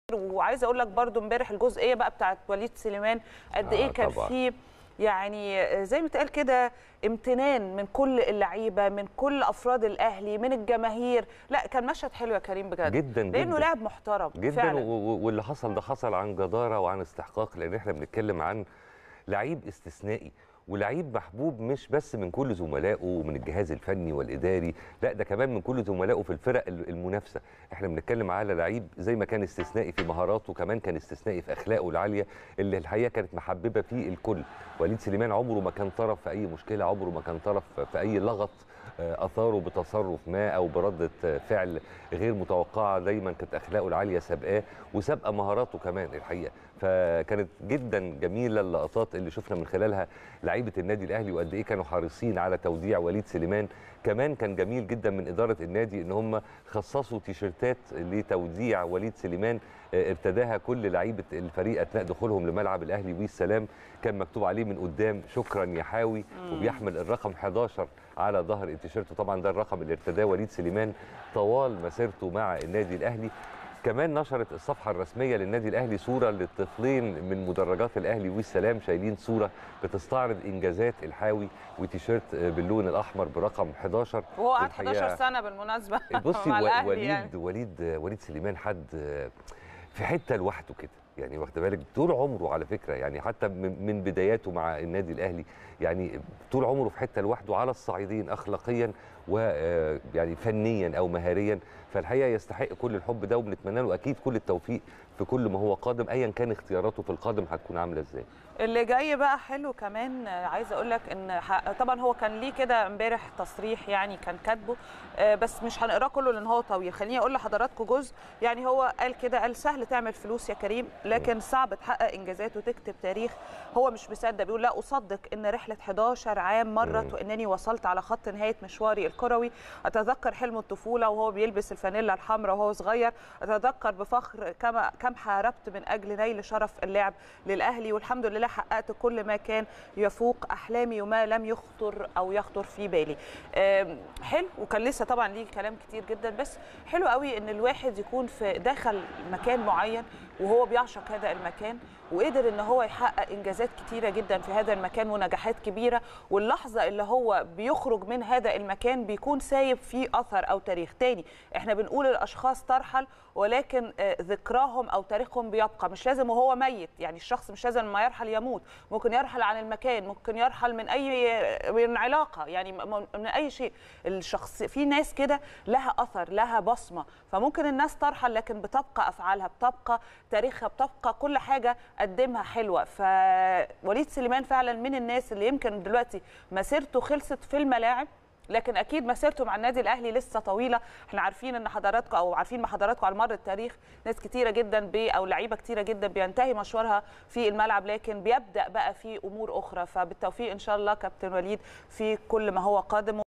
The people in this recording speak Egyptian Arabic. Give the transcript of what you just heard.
وعايزه اقول لك برضو امبارح الجزئيه بقى بتاعت وليد سليمان قد ايه آه، كان طبعاً. في يعني زي ما اتقال كده امتنان من كل اللعيبه من كل افراد الاهلي من الجماهير لا كان مشهد حلو يا كريم بجد جدا لانه جدا لاعب محترم جدا فعلا و- و- واللي حصل ده حصل عن جداره وعن استحقاق لان احنا بنتكلم عن لعيب استثنائي ولعيب محبوب مش بس من كل زملائه ومن الجهاز الفني والاداري لا ده كمان من كل زملائه في الفرق ال- المنافسه احنا بنتكلم على لعيب زي ما كان استثنائي في مهاراته كمان كان استثنائي في اخلاقه العاليه اللي الحقيقه كانت محببه فيه الكل وليد سليمان عمره ما كان طرف في اي مشكله عمره ما كان طرف في اي لغط آه، اثاره بتصرف ما او برده آه، فعل غير متوقعه دايما كانت اخلاقه العاليه سابقاه وسابقه مهاراته كمان الحقيقه فكانت جدا جميله اللقطات اللي شفنا من خلالها لعيبه النادي الاهلي وقد ايه كانوا حريصين على توديع وليد سليمان كمان كان جميل جدا من اداره النادي ان هم خصصوا تيشيرتات لتوديع وليد سليمان آه، ارتداها كل لعيبه الفريق اثناء دخولهم لملعب الاهلي والسلام كان مكتوب عليه من قدام شكرا يا حاوي وبيحمل الرقم 11 على ظهر التيشيرت طبعا ده الرقم اللي ارتداه وليد سليمان طوال مسيرته مع النادي الاهلي كمان نشرت الصفحه الرسميه للنادي الاهلي صوره للطفلين من مدرجات الاهلي والسلام شايلين صوره بتستعرض انجازات الحاوي وتيشيرت آه، باللون الاحمر برقم 11 وهو قعد والحقيقة 11 سنه بالمناسبه بصي مع و- الأهلي وليد يعني. وليد وليد سليمان حد في حته لوحده كده يعني واخد بالك طول عمره على فكره يعني حتى من من بداياته مع النادي الاهلي يعني طول عمره في حته لوحده على الصعيدين اخلاقيا ويعني فنيا او مهاريا فالحقيقه يستحق كل الحب ده وبنتمنى له اكيد كل التوفيق في كل ما هو قادم ايا كان اختياراته في القادم هتكون عامله ازاي اللي جاي بقى حلو كمان آه، عايزه اقول لك ان ح- طبعا هو كان ليه كده امبارح تصريح يعني كان كاتبه آه، بس مش هنقراه كله لان هو طويل خليني اقول لحضراتكم جزء يعني هو قال كده قال سهل تعمل فلوس يا كريم لكن صعب تحقق انجازات وتكتب تاريخ هو مش مصدق بيقول لا اصدق ان رحله 11 عام مرت وانني وصلت على خط نهايه مشواري الكروي اتذكر حلم الطفوله وهو بيلبس الفانيلا الحمراء وهو صغير اتذكر بفخر كما كم حاربت من اجل نيل شرف اللعب للاهلي والحمد لله حققت كل ما كان يفوق احلامي وما لم يخطر او يخطر في بالي آم، حلو وكان لسه طبعا ليه كلام كتير جدا بس حلو قوي ان الواحد يكون في داخل مكان معين وهو بيعشق هذا المكان وقدر ان هو يحقق انجازات كتيره جدا في هذا المكان ونجاحات كبيره واللحظه اللي هو بيخرج من هذا المكان بيكون سايب فيه اثر او تاريخ تاني احنا بنقول الاشخاص ترحل ولكن آه، ذكراهم او تاريخهم بيبقى مش لازم وهو ميت يعني الشخص مش لازم ما يرحل يموت ممكن يرحل عن المكان ممكن يرحل من اي من علاقه يعني م- من اي شيء الشخص في ناس كده لها اثر لها بصمه فممكن الناس ترحل لكن بتبقى افعالها بتبقى تاريخها بتبقى كل حاجه قدمها حلوه فوليد سليمان فعلا من الناس اللي يمكن دلوقتي مسيرته خلصت في الملاعب لكن اكيد مسيرته مع النادي الاهلي لسه طويله احنا عارفين ان حضراتكم او عارفين مع حضراتكم على مر التاريخ ناس كتيره جدا ب او لعيبه كتيره جدا بينتهي مشوارها في الملعب لكن بيبدا بقى في امور اخرى فبالتوفيق ان شاء الله كابتن وليد في كل ما هو قادم